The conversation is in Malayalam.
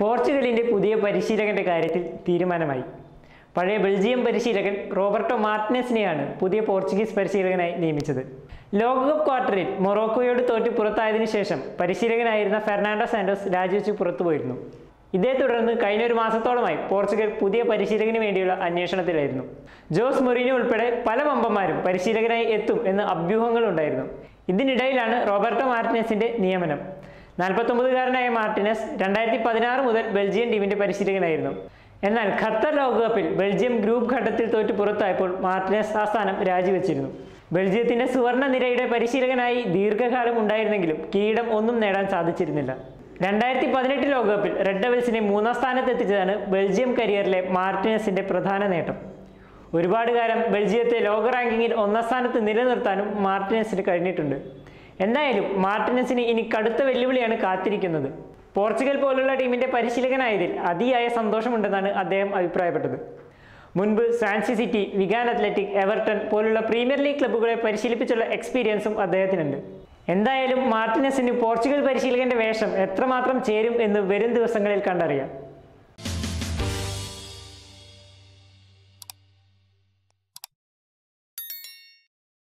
പോർച്ചുഗലിന്റെ പുതിയ പരിശീലകന്റെ കാര്യത്തിൽ തീരുമാനമായി പഴയ ബെൽജിയം പരിശീലകൻ റോബർട്ടോ മാർട്ടിനസിനെയാണ് പുതിയ പോർച്ചുഗീസ് പരിശീലകനായി നിയമിച്ചത് ലോകകപ്പ് ക്വാർട്ടറിൽ മൊറോക്കോയോട് തോറ്റ് പുറത്തായതിനു ശേഷം പരിശീലകനായിരുന്ന ഫെർണാണ്ടോ സാന്റോസ് രാജിവെച്ച് പുറത്തുപോയിരുന്നു ഇതേ തുടർന്ന് കഴിഞ്ഞ ഒരു മാസത്തോളമായി പോർച്ചുഗൽ പുതിയ പരിശീലകന് വേണ്ടിയുള്ള അന്വേഷണത്തിലായിരുന്നു ജോസ് മൊറീനോ ഉൾപ്പെടെ പല വമ്പന്മാരും പരിശീലകനായി എത്തും എന്ന അഭ്യൂഹങ്ങളുണ്ടായിരുന്നു ഇതിനിടയിലാണ് റോബർട്ടോ മാർട്ടിനസിന്റെ നിയമനം നാൽപ്പത്തൊമ്പതുകാരനായ മാർട്ടിനസ് രണ്ടായിരത്തി പതിനാറ് മുതൽ ബെൽജിയം ടീമിന്റെ പരിശീലകനായിരുന്നു എന്നാൽ ഖത്തർ ലോകകപ്പിൽ ബെൽജിയം ഗ്രൂപ്പ് ഘട്ടത്തിൽ തോറ്റ് പുറത്തായപ്പോൾ മാർട്ടിനസ് ആ സ്ഥാനം രാജിവെച്ചിരുന്നു ബെൽജിയത്തിന്റെ സുവർണ നിരയുടെ പരിശീലകനായി ദീർഘകാലം ഉണ്ടായിരുന്നെങ്കിലും കിരീടം ഒന്നും നേടാൻ സാധിച്ചിരുന്നില്ല രണ്ടായിരത്തി പതിനെട്ട് ലോകകപ്പിൽ റെഡ് ഡെവിൾസിനെ മൂന്നാം സ്ഥാനത്ത് എത്തിച്ചതാണ് ബെൽജിയം കരിയറിലെ മാർട്ടിനസിന്റെ പ്രധാന നേട്ടം ഒരുപാട് കാലം ബെൽജിയത്തെ ലോക റാങ്കിങ്ങിൽ ഒന്നാം സ്ഥാനത്ത് നിലനിർത്താനും മാർട്ടിനസിന് കഴിഞ്ഞിട്ടുണ്ട് എന്തായാലും മാർട്ടിനസിന് ഇനി കടുത്ത വെല്ലുവിളിയാണ് കാത്തിരിക്കുന്നത് പോർച്ചുഗൽ പോലുള്ള ടീമിന്റെ പരിശീലകനായതിൽ അതിയായ സന്തോഷമുണ്ടെന്നാണ് അദ്ദേഹം അഭിപ്രായപ്പെട്ടത് മുൻപ് Swansea City Wigan Athletic Everton പോലുള്ള പ്രീമിയർ ലീഗ് ക്ലബ്ബുകളെ പരിശീലിപ്പിച്ചുള്ള എക്സ്പീരിയൻസും അദ്ദേഹത്തിനുണ്ട് എന്തായാലും മാർട്ടിനസിന് പോർച്ചുഗൽ പരിശീലകന്റെ വേഷം എത്രമാത്രം ചേരും എന്ന് വരും ദിവസങ്ങളിൽ കണ്ടറിയാം